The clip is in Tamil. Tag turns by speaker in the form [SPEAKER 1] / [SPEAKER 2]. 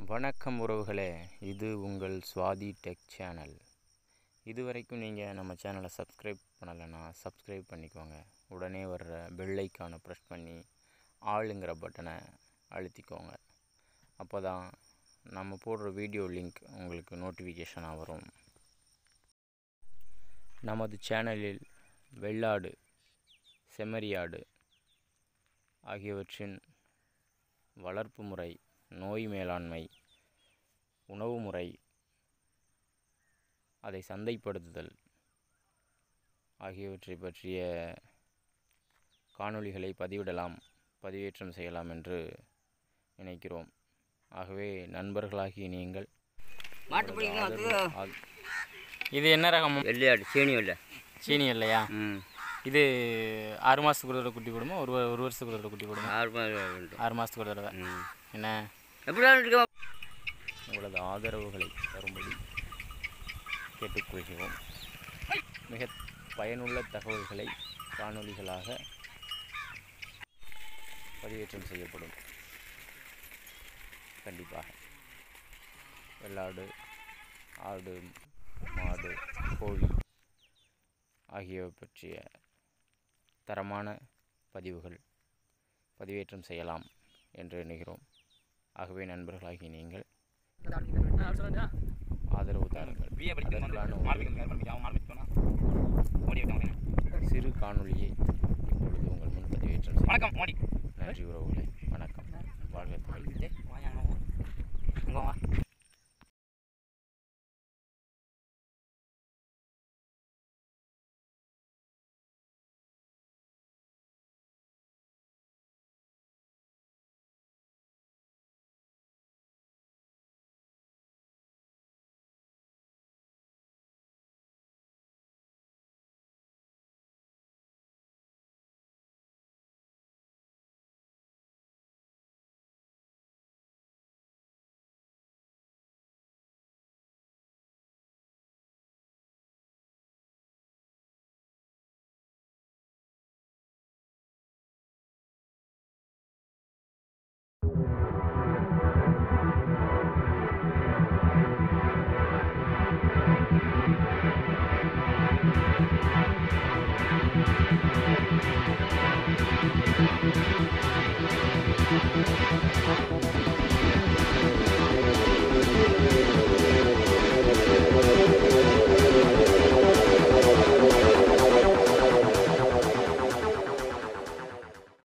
[SPEAKER 1] வணக்கம் உறவுகளே இது உங்கள் சுவாதி டெக் சேனல் இதுவரைக்கும் நீங்கள் நம்ம சேனலை சப்ஸ்கிரைப் பண்ணலைன்னா சப்ஸ்கிரைப் பண்ணிக்கோங்க உடனே வர்ற பெல் ஐக்கானை ப்ரெஸ் பண்ணி ஆளுங்கிற பட்டனை அழுத்திக்கோங்க அப்போ தான் நம்ம போடுற வீடியோ லிங்க் உங்களுக்கு நோட்டிஃபிகேஷனாக வரும் நமது சேனலில் வெள்ளாடு செம்மறியாடு ஆகியவற்றின் வளர்ப்பு முறை நோய் மேலாண்மை உணவு முறை அதை சந்தைப்படுத்துதல் ஆகியவற்றை பற்றிய காணொளிகளை பதிவிடலாம் பதிவேற்றம் செய்யலாம் என்று நினைக்கிறோம் ஆகவே நண்பர்களாகிய நீங்கள்
[SPEAKER 2] மாட்டு பிடிக்கலாம் அது
[SPEAKER 1] ஆ- இது என்ன ரகம்
[SPEAKER 2] வெள்ளையாடு சீனி வெள்ளை
[SPEAKER 1] சீனி இல்லையா
[SPEAKER 2] ம்
[SPEAKER 1] இது ஆறு மாதத்துக்கு ஒரு தடவை குட்டி போடுமா ஒரு வ- ஒரு வருஷத்துக்கு ஒரு தடவை குட்டி போடுமா
[SPEAKER 2] ஆறு மாதம் வேண்டும்
[SPEAKER 1] ஆறு மாதத்துக்கு ஒரு தடவை
[SPEAKER 2] ம்
[SPEAKER 1] என்ன
[SPEAKER 2] எப்படி இருக்கோம்
[SPEAKER 1] உங்களது ஆதரவுகளை தரும்படி கேட்டுக்கொள்கிறோம் மிக பயனுள்ள தகவல்களை காணொளிகளாக பதிவேற்றம் செய்யப்படும் கண்டிப்பாக வெள்ளாடு ஆடு மாடு கோழி ஆகியவை பற்றிய தரமான பதிவுகள் பதிவேற்றம் செய்யலாம் என்று எண்ணுகிறோம் ஆகவே நண்பர்களாகிய நீங்கள் ஆதரவு தாருங்கள் அதற்கான ஒரு சிறு காணொளியை இப்பொழுது உங்கள் முன் பதிவேற்றம் செய்ய
[SPEAKER 3] வணக்கம் மோடி
[SPEAKER 1] நன்றி உறவுகளே வணக்கம் வாழ்க தமிழ்